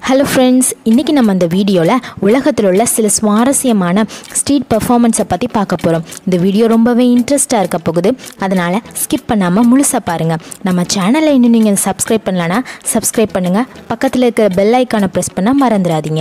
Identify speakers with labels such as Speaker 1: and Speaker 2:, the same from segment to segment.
Speaker 1: hello friends இன்றைக்கி நம்ம இந்த வீடியோவில் உலகத்தில் உள்ள சில சுவாரஸ்யமான ஸ்ட்ரீட் பர்ஃபார்மன்ஸை பற்றி பார்க்க போகிறோம் இந்த வீடியோ ரொம்பவே இன்ட்ரெஸ்ட்டாக இருக்க போகுது அதனால் ஸ்கிப் பண்ணாமல் முழுசாக பாருங்கள் நம்ம சேனலை இன்னும் நீங்கள் சப்ஸ்கிரைப் பண்ணலன்னா சப்ஸ்கிரைப் பண்ணுங்கள் பக்கத்தில் இருக்கிற பெல் ஐக்கானை ப்ரெஸ் பண்ண மறந்துடாதீங்க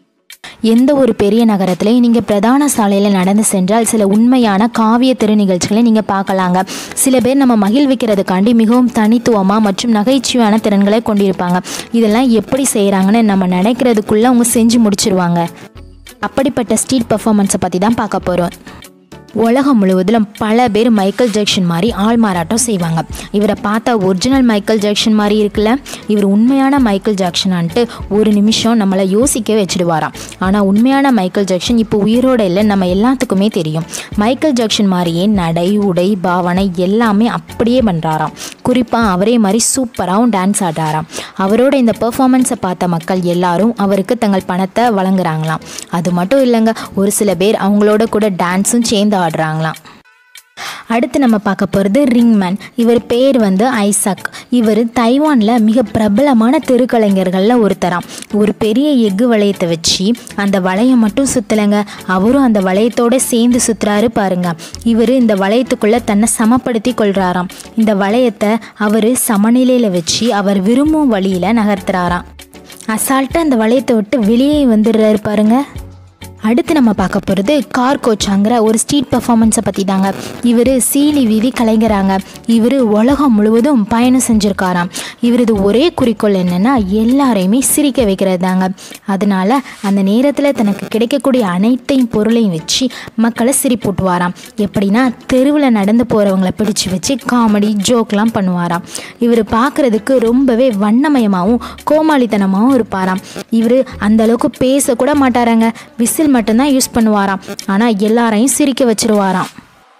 Speaker 1: எந்த ஒரு பெரிய நகரத்திலையும் நீங்கள் பிரதான சாலையில் நடந்து சென்றால் சில உண்மையான காவிய திருநிகழ்ச்சிகளை நீங்கள் பார்க்கலாங்க சில பேர் நம்ம மகிழ்விக்கிறதுக்காண்டி மிகவும் தனித்துவமாக மற்றும் நகைச்சுவையான திறன்களை கொண்டிருப்பாங்க இதெல்லாம் எப்படி செய்கிறாங்கன்னு நம்ம நினைக்கிறதுக்குள்ளே அவங்க செஞ்சு முடிச்சிருவாங்க அப்படிப்பட்ட ஸ்ட்ரீட் பர்ஃபார்மன்ஸை பற்றி தான் பார்க்க போகிறோம் உலகம் முழுவதிலும் பல பேர் மைக்கேல் ஜாக்சன் மாதிரி ஆள் மாறாட்டம் செய்வாங்க இவரை பார்த்தா ஒரிஜினல் மைக்கேல் ஜாக்சன் மாதிரி இருக்குல்ல இவர் உண்மையான மைக்கேல் ஜாக்சனான்ட்டு ஒரு நிமிஷம் நம்மளை யோசிக்க வச்சுடுவாராம் ஆனால் உண்மையான மைக்கேல் ஜாக்சன் இப்போ உயிரோட இல்லை நம்ம எல்லாத்துக்குமே தெரியும் மைக்கேல் ஜாக்சன் மாதிரியே நடை உடை பாவனை எல்லாமே அப்படியே பண்ணுறாராம் குறிப்பாக அவரே மாதிரி சூப்பராகவும் டான்ஸ் ஆடுறாராம் அவரோட இந்த பெர்ஃபார்மன்ஸை பார்த்த மக்கள் எல்லாரும் அவருக்கு தங்கள் பணத்தை வழங்குறாங்களாம் அது மட்டும் இல்லைங்க ஒரு சில பேர் அவங்களோட கூட டான்ஸும் சேர்ந்து ஆடுறாங்களாம் அடுத்து நம்ம பார்க்க போகிறது ரிங்மேன் இவர் பேர் வந்து ஐசக் இவர் தைவானில் மிக பிரபலமான தெருக்கலைஞர்களில் ஒருத்தராம் ஒரு பெரிய எஃகு வளையத்தை வச்சு அந்த வளையம் மட்டும் சுற்றலைங்க அவரும் அந்த வளையத்தோடு சேர்ந்து சுற்றுறாரு பாருங்க இவர் இந்த வளையத்துக்குள்ளே தன்னை சமப்படுத்தி கொள்கிறாராம் இந்த வளையத்தை அவர் சமநிலையில் வச்சு அவர் விரும்பும் வழியில் நகர்த்துறாராம் அசால்ட்டாக அந்த வளையத்தை விட்டு வெளியே வந்துடுறாரு பாருங்க அடுத்து நம்ம பார்க்க போகிறது கார் கோச்சாங்கிற ஒரு ஸ்ட்ரீட் பர்ஃபார்மன்ஸை பற்றி தாங்க இவர் சீலி வீதி கலைஞராங்க இவர் உலகம் முழுவதும் பயணம் செஞ்சுருக்காராம் இவரது ஒரே குறிக்கோள் என்னென்னா எல்லாரையுமே சிரிக்க வைக்கிறது தாங்க அதனால் அந்த நேரத்தில் தனக்கு கிடைக்கக்கூடிய அனைத்தையும் பொருளையும் வச்சு மக்களை சிரிப்பூட்டுவாராம் எப்படின்னா தெருவில் நடந்து போகிறவங்கள பிடிச்சு வச்சு காமெடி ஜோக்லாம் பண்ணுவாராம் இவர் பார்க்குறதுக்கு ரொம்பவே வண்ணமயமாகவும் கோமாளித்தனமாகவும் இருப்பாராம் இவர் அந்த அளவுக்கு பேசக்கூட மாட்டாராங்க விசில் மட்டும்தான் யூஸ் பண்ணுவாராம் ஆனால் எல்லாரையும் சிரிக்க வச்சிருவாராம்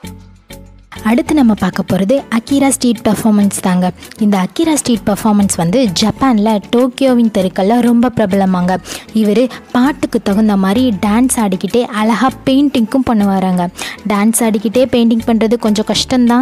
Speaker 1: அடுத்து நம்ம பார்க்க போகிறது அக்கீரா ஸ்ட்ரீட் பர்ஃபார்மன்ஸ் தாங்க இந்த அக்கீரா ஸ்ட்ரீட் பர்ஃபார்மன்ஸ் வந்து ஜப்பானில் டோக்கியோவின் தெருக்களில் ரொம்ப பிரபலமாங்க இவர் பாட்டுக்கு தகுந்த மாதிரி டான்ஸ் ஆடிக்கிட்டே அழகாக பெயிண்டிங்க்கும் பண்ணுவாராங்க டான்ஸ் ஆடிக்கிட்டே பெயிண்டிங் பண்ணுறது கொஞ்சம் கஷ்டம்தான்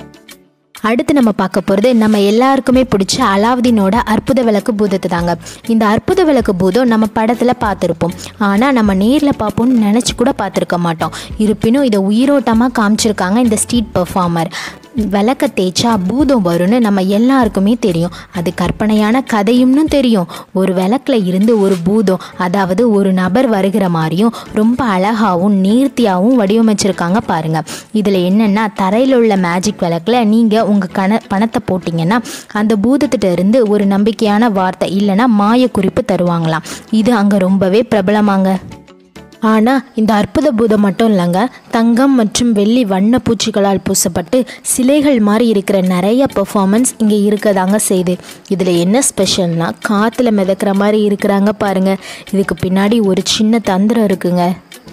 Speaker 1: அடுத்து நம்ம பார்க்க போகிறது நம்ம எல்லாருக்குமே பிடிச்ச அலாவுதீனோட அற்புத விளக்கு பூதத்தை தாங்க இந்த அற்புத விளக்கு பூதம் நம்ம படத்தில் பார்த்துருப்போம் ஆனால் நம்ம நேரில் பார்ப்போம்னு நினச்சி கூட பார்த்துருக்க மாட்டோம் இருப்பினும் இதை உயிரோட்டமாக காமிச்சிருக்காங்க இந்த ஸ்ட்ரீட் பர்ஃபார்மர் விளக்க தேய்ச்சா பூதம் வரும்னு நம்ம எல்லாருக்குமே தெரியும் அது கற்பனையான கதையும்னு தெரியும் ஒரு விளக்கில் இருந்து ஒரு பூதம் அதாவது ஒரு நபர் வருகிற மாதிரியும் ரொம்ப அழகாகவும் நேர்த்தியாகவும் வடிவமைச்சிருக்காங்க பாருங்கள் இதில் என்னென்னா தரையில் உள்ள மேஜிக் விளக்கில் நீங்கள் உங்கள் கண பணத்தை போட்டிங்கன்னா அந்த பூதத்திட்ட இருந்து ஒரு நம்பிக்கையான வார்த்தை இல்லைன்னா மாய குறிப்பு தருவாங்களாம் இது அங்கே ரொம்பவே பிரபலமாங்க ஆனால் இந்த அற்புத பூதம் மட்டும் இல்லைங்க தங்கம் மற்றும் வெள்ளி வண்ண பூச்சிகளால் பூசப்பட்டு சிலைகள் மாதிரி இருக்கிற நிறைய பெர்ஃபார்மன்ஸ் இங்கே இருக்கதாங்க செய்யுது இதில் என்ன ஸ்பெஷல்னா காற்றுல மிதக்கிற மாதிரி இருக்கிறாங்க பாருங்கள் இதுக்கு பின்னாடி ஒரு சின்ன தந்திரம் இருக்குங்க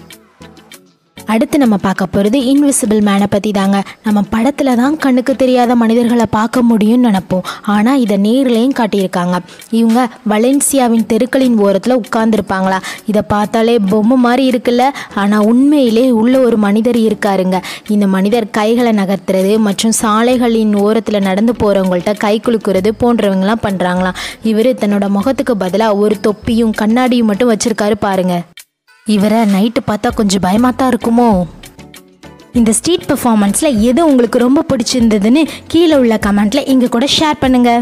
Speaker 1: அடுத்து நம்ம பார்க்க போகிறது இன்விசிபிள் மேனை பற்றி தாங்க நம்ம படத்தில் தான் கண்ணுக்கு தெரியாத மனிதர்களை பார்க்க முடியும்னு நினப்போம் ஆனால் இதை நேர்லேயும் காட்டியிருக்காங்க இவங்க வலென்சியாவின் தெருக்களின் ஓரத்தில் உட்கார்ந்துருப்பாங்களா இதை பார்த்தாலே பொம்மை மாதிரி இருக்குல்ல ஆனால் உண்மையிலே உள்ள ஒரு மனிதர் இருக்காருங்க இந்த மனிதர் கைகளை நகர்த்துறது மற்றும் சாலைகளின் ஓரத்தில் நடந்து போகிறவங்கள்ட்ட கை குலுக்குறது போன்றவங்களாம் பண்ணுறாங்களாம் இவர் தன்னோட முகத்துக்கு பதிலாக ஒரு தொப்பியும் கண்ணாடியும் மட்டும் வச்சுருக்காரு பாருங்க இவரை நைட்டு பார்த்தா கொஞ்சம் பயமாக தான் இருக்குமோ இந்த ஸ்ட்ரீட் பெர்ஃபார்மன்ஸில் எது உங்களுக்கு ரொம்ப பிடிச்சிருந்ததுன்னு கீழே உள்ள கமெண்ட்டில் எங்கள் கூட ஷேர் பண்ணுங்கள்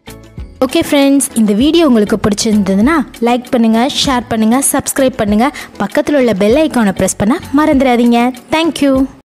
Speaker 1: ஓகே ஃப்ரெண்ட்ஸ் இந்த வீடியோ உங்களுக்கு பிடிச்சிருந்ததுன்னா லைக் பண்ணுங்கள் ஷேர் பண்ணுங்கள் சப்ஸ்கிரைப் பண்ணுங்கள் பக்கத்தில் உள்ள பெல் ஐக்கானை ப்ரெஸ் பண்ண மறந்துடாதீங்க தேங்க்யூ